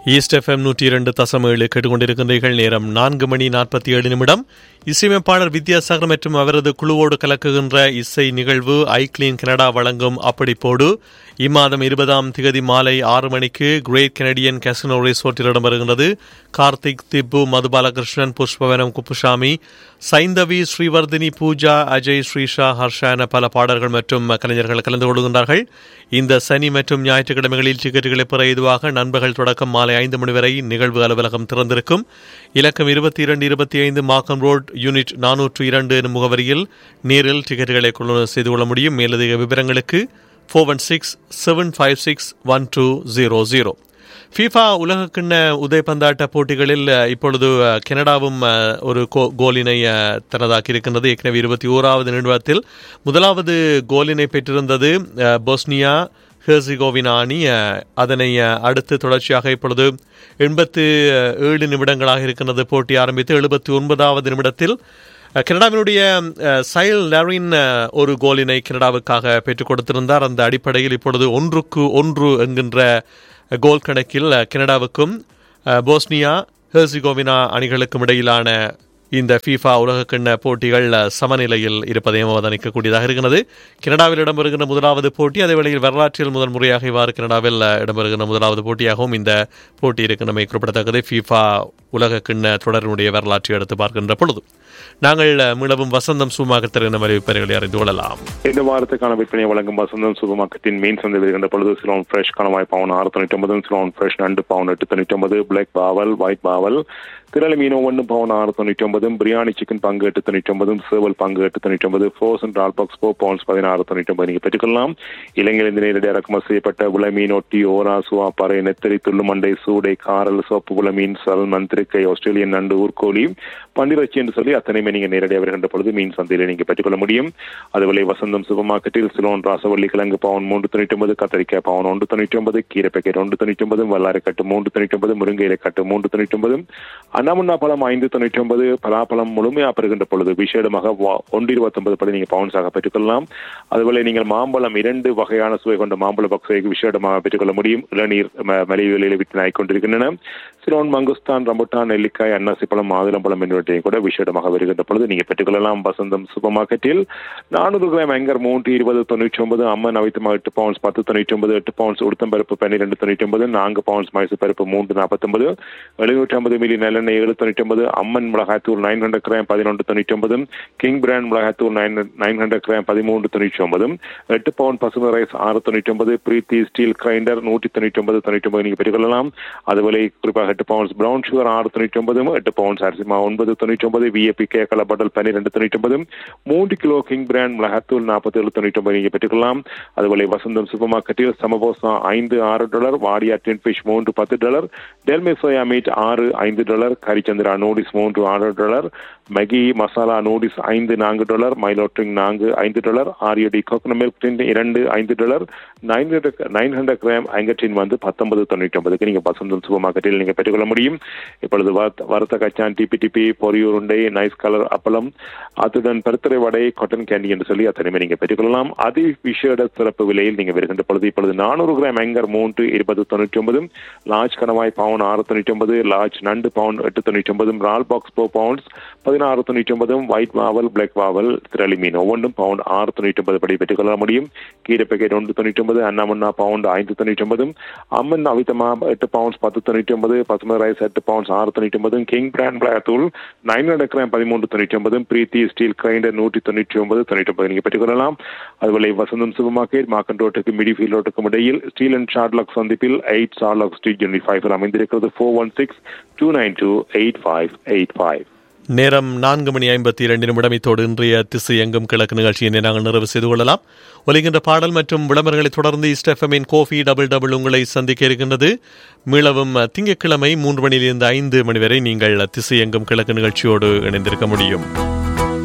east FM நூற்றி இரண்டு தசம் ஏழு கேட்டுக்கொண்டிருக்கின்றீர்கள் நேரம் நான்கு மணி நாற்பத்தி ஏழு நிமிடம் இசையமைப்பாளர் வித்யாசாகர் மற்றும் அவரது குழுவோடு கலக்குகின்ற இசை நிகழ்வு ஐ கிளீன் கனடா வழங்கும் அப்படிப்போடு இம்மாதம் இருபதாம் திகதி மாலை ஆறு மணிக்கு கிரேட் கெனடியன் கேசினோ ரிசோர்ட்டில் இடம்பெறுகின்றது கார்த்திக் திப்பு மதுபாலகிருஷ்ணன் புஷ்பவனம் குப்புசாமி சைந்தவி ஸ்ரீவர்தினி பூஜா அஜய் ஸ்ரீஷா ஹர்ஷா என பல பாடல்கள் மற்றும் கலைஞர்கள் கலந்து கொள்கின்றார்கள் இந்த சனி மற்றும் ஞாயிற்றுக்கிழமைகளில் டிக்கெட்டுகளை பெற ஏதுவாக நண்பர்கள் தொடக்கம் மாலை ஐந்து மணி வரை நிகழ்வு அலுவலகம் திறந்திருக்கும் இலக்கம் இருபத்தி இரண்டு இருபத்தி ஐந்து மாக்கம் ரோட் யூனிட் நானூற்று இரண்டு எனும் முகவரியில் நேரில் டிக்கெட்டுகளை கொள்ளுநர் செய்து கொள்ள முடியும் மேலதிக விவரங்களுக்கு four one six seven five six one two zero zero FIFA உலகக்கிண்ண உதைப்பந்தாட்ட போட்டிகளில் அஹ், இப்பொழுது அஹ், கனடாவும் அஹ், ஒரு கோ- கோலினை அஹ், தனதாக்கி இருக்கின்றது ஏற்கனவே இருபத்தி ஓராவது நிமிடத்தில் முதலாவது கோலினை பெற்றிருந்தது அஹ், பொஸ்னியா ஹெர்சிகோவினா அணி அஹ், அதனை அஹ், அடுத்து தொடர்ச்சியாக இப்பொழுது எண்பத்து ஏழு நிமிடங்களாக இருக்கின்றது போட்டி ஆரம்பித்து எழுபத்தி ஒன்பதாவது நிமிடத்தில் அஹ், கனடாவினுடைய அஹ், சைல் லரின் அஹ், ஒரு கோலினை கனடாவுக்காக பெற்றுக் கொடுத்திருந்தார் அந்த அடிப்படையில் இப்பொழுது ஒன்றுக்கு ஒன்று என்கின்ற கோல் கணக்கில் அஹ், கனடாவுக்கும் அஹ், போஸ்னியா ஹெர்சிகோவினா அணிகளுக்கும் இடையிலான இந்த ஃபீஃபா உலகக்கிண்ண போட்டிகள் அஹ், சமநிலையில் இருப்பதையும் அவதானிக்கக்கூடியதாக இருக்கிறது கனடாவில் இடம்பெறுகின்ற முதலாவது போட்டி அதே வேளையில் வரலாற்றில் முதல் முறையாக இவ்வாறு கனடாவில் அஹ், இடம்பெறுகின்ற முதலாவது போட்டியாகவும் இந்த போட்டி இருக்கின்றமை குறிப்பிடத்தக்கது ஃபீஃபா உலகக்கிண்ண தொடரினுடைய வரலாற்றை எடுத்து பார்க்கின்ற பொழுது நாங்கள் அஹ், மீளவும் வசந்தம் சூமாக திறன அறிவிப்பறைகளை அறிந்து கொள்ளலாம் இந்த வாரத்துக்கான விற்பனை வழங்கும் வசந்தம் சூப்பர் மார்க்கெட்டின் மெயின் சந்தை வருகின்ற பொழுது சிலோன் ஃப்ரெஷ் கணவாய் பவுன் ஆறு தொண்ணூற்றி ஒன்பது சிலோன் ஃப்ரெஷ் நண்டு பவுன் எட்டு தொண்ணூற்றி ஒன்பது பிளாக் பாவல் ஒயிட் பாவல் திரளி மீனோ ஒன்று பவுன் ஆறு தொண்ணூற்றி ஒன்பதும் பிரியாணி சிக்கன் பங்கு எட்டு தொண்ணூற்றி ஒன்பதும் சேவல் பங்கு எட்டு தொண்ணூற்றி ஒன்பது ஃபோர்சன் டால் பாக்ஸ் ஃபோர் பவுன்ஸ் பதினாறு தொண்ணூற்றி ஒன்பது நீங்கள் பெற்றுக்கொள்ளலாம் இலங்கையிலிருந்து நேரடி இறக்குமதி செய்யப்பட்ட உல மீன் ஒட்டி ஓரா சுவா பறை நெத்தரி துள்ளுமண்டை சூடை காரல் சோப்பு உல மீன் சல்மன் திருக்கை ஆஸ்திரேலியன் நண்டு ஊர்கோழி பண்டிரச்சி என்று சொல்லி அத்தனையுமே நீங்கள் நேரடியாக வருகின்ற பொழுது மீன் சந்தையில் நீங்கள் பெற்றுக்கொள்ள முடியும் அதுபோல வசந்தம் சூப்பர் மார்க்கெட்டில் சிலோன் ராசவள்ளி கிழங்கு பவுன் மூன்று தொண்ணூற்றி ஒன்பது கத்தரிக்காய் பவுன் ஒன்று தொண்ணூற்றி ஒன்பது கீரை பேக்கெட் ஒன்று தொண்ணூற்றி ஒன்பது வல்லாரை கட்டு மூன்று தொண்ணூற்றி ஒன்பது முருங்கை கட்டு மூன்று தொண்ணூற்றி ஒன்பது அண்ணாமண்ணா பழம் ஐந்து தொண்ணூற்றி ஒன்பது பலாப்பழம் முழுமையாக பெறுகின்ற பொழுது விசேடமாக வா- ஒன்று இருபத்தொன்பது படி நீங்கள் பவுன்ஸாக பெற்றுக்கொள்ளலாம் அதுபோல நீங்கள் மாம்பழம் இரண்டு வகையான சுவை கொண்ட மாம்பழ பக்ஸை விசேடமாக பெற்றுக்கொள்ள முடியும் இளநீர் ம- மலிவு விலையில் விற்பனை கொண்டிருக்கின்றன சிலோன் மங்குஸ்தான் ரம்புட்டான் நெல்லிக்காய் அன்னாசி பழம் மாதுளம்பழம் என்பவற்றையும் கூட விசேடமாக வருகின்ற பொழுது நீங்கள் பெற்றுக்கொள்ளலாம் வசந்தம் சூப்பர் மார்க்கெட்டில் நானூறு கிராம் ஏங்கர் மூன்று இருபது தொண்ணூற்றி ஒன்பது அம்மன் அவித்தமா எட்டு பவுன்ஸ் பத்து தொண்ணூற்றி ஒன்பது எட்டு பவுன்ஸ் உளுத்தம்பருப்பு பன்னிரெண்டு தொண்ணூற்றி ஒன்பது நான்கு பவுன்ஸ் மைசூர் பருப்பு மூன்று நாற்பத்தொன்பது எழுநூற்றி ஐம்பது மில்லி நல்லெண்ணெய் ஏழு தொண்ணூற்றி ஒன்பது அம்மன் மிளகாத்தூள் நைன் ஹண்ட்ரட் கிராம் பதினொன்று தொண்ணூற்றி ஒன்பது கிங் பிராண்ட் மிளகாத்தூள் நைன் நைன் ஹண்ட்ரட் கிராம் பதிமூன்று தொண்ணூற்றி ஒன்பது எட்டு பவுன் பசுமை ரைஸ் ஆறு தொண்ணூற்றி ஒன்பது பிரீத்தி ஸ்டீல் கிரைண்டர் நூற்றி தொண்ணூற்றி ஒன்பது தொண்ணூற்றி ஒன்பது நீங்கள் பெற்றுக்கொள்ளலாம் அதுபோல குறிப்பாக எட்டு பவுன்ஸ் பிரவுன் சுகர் ஆறு தொண்ணூற்றி ஒன்பது எட்டு பவுன்ஸ் அரிசி மாவு ஒன்பது தொண்ணூற்றி ஒன்பது விஏபி கே கலப்படல் பன்னிரெண்டு தொண்ணூற்றி ஒன்பது மூன்று கிலோ கிங் பிராண்ட் மிளகாத்தூள் நாற்பத்தி ஏழு தொண்ணூற்றி ஒன்பது நீங்கள் பெற்றுக்கொள்ளலாம் அதுபோல வசந்தம் சூப்பர் மார்க்கெட்டில் சமபோசா ஐந்து ஆறு டாலர் வாடியா டின் ஃபிஷ் மூன்று பத்து டாலர் டெல்மே சோயா மீட் ஆறு ஐந்து டாலர் கரிச்சந்திரா நூடிஸ் மூன்று ஆறு டாலர் மெகி மசாலா நூடிஸ் ஐந்து நான்கு டாலர் மைலோட்ரிங் நான்கு ஐந்து டாலர் ஆரியோடி கோகனட் மில்க் டின் இரண்டு ஐந்து dollar nine hundred nine hundred gram ஐங்கட்டின் வந்து பத்தொன்பது தொண்ணூற்றி ஒன்பதுக்கு நீங்கள் வசந்தம் சூப்பர் மார்க்கெட்டில் நீங்கள் பெற்றுக்கொள்ள முடியும் இப்பொழுது வறுத்த- வறுத்த கச்சான் டிபி டிபி பொரியூருண்டை நைஸ் கலர் அப்பளம் அத்துடன் பருத்தரை வடை காட்டன் கேண்டி என்று சொல்லி அத்தனையுமே நீங்கள் பெற்றுக்கொள்ளலாம் அதி விசேட சிறப்பு விலையில் நீங்கள் வருகின்ற பொழுது இப்பொழுது நானூறு கிராம் ஏங்கர் மூன்று இருபது தொண்ணூற்றி ஒன்பது லார்ஜ் கணவாய் பவுன் ஆறு தொண்ணூற்றி ஒன்பது லார்ஜ் நண்டு பவுன் எட்டு தொண்ணூற்றி ஒன்பது ரால் பாக்ஸ் ஃபோர் பவுண்ட்ஸ் பதினாறு தொண்ணூற்றி ஒன்பதும் ஒயிட் வாவல் பிளாக் வாவல் திரளி மீன் ஒவ்வொன்றும் பவுண்ட் ஆறு தொண்ணூற்றி ஒன்பது படி பெற்றுக்கொள்ள முடியும் கீரை பேக்கெட் ஒன்று தொண்ணூற்றி ஒன்பது அண்ணாமண்ணா பவுண்ட் ஐந்து தொண்ணூற்றி ஒன்பதும் அம்மன் அவித்தமா எட்டு பவுண்ட்ஸ் பத்து தொண்ணூற்றி ஒன்பது பசுமை ரைஸ் எட்டு பவுண்ட்ஸ் ஆறு தொண்ணூற்றி ஒன்பதும் கிங் பிராண்ட் பிளாக் தூள் நைன் ஹண்ட்ரட் கிராம் பதிமூன்று தொண்ணூற்றி ஒன்பதும் பிரீத்தி ஸ்டீல் கிரைண்டர் நூற்றி தொண்ணூற்றி ஒன்பது தொண்ணூற்றி ஒன்பது நீங்கள் பெற்றுக்கொள்ளலாம் அதுபோல வசந்தம் சூப்பர் மார்க்கெட் மார்க்கன் ரோட்டுக்கு மிடிஃபீல் ரோட்டுக்கும் இடையில் ஸ்டீல் அண்ட் ஷார்ட்லாக் சந்திப்பில் eight Shortlock street twenty five அமைந்திருக்கிறது four one six two nine two eight five eight five நேரம் நான்கு மணி ஐம்பத்தி இரண்டு நிமிடம் இத்தோடு இன்றைய திசை எங்கும் கிழக்கு நிகழ்ச்சியினை நாங்கள் நிறைவு செய்து கொள்ளலாம் ஒலிக்கின்ற பாடல் மற்றும் விளம்பரங்களை தொடர்ந்து இஸ்டெஃபமின் கோஃபி டபுள் டபுள் உங்களை சந்திக்க இருக்கின்றது மீளவும் திங்கட்கிழமை மூன்று மணியிலிருந்து ஐந்து மணி வரை நீங்கள் திசை எங்கும் கிழக்கு நிகழ்ச்சியோடு இணைந்திருக்க முடியும்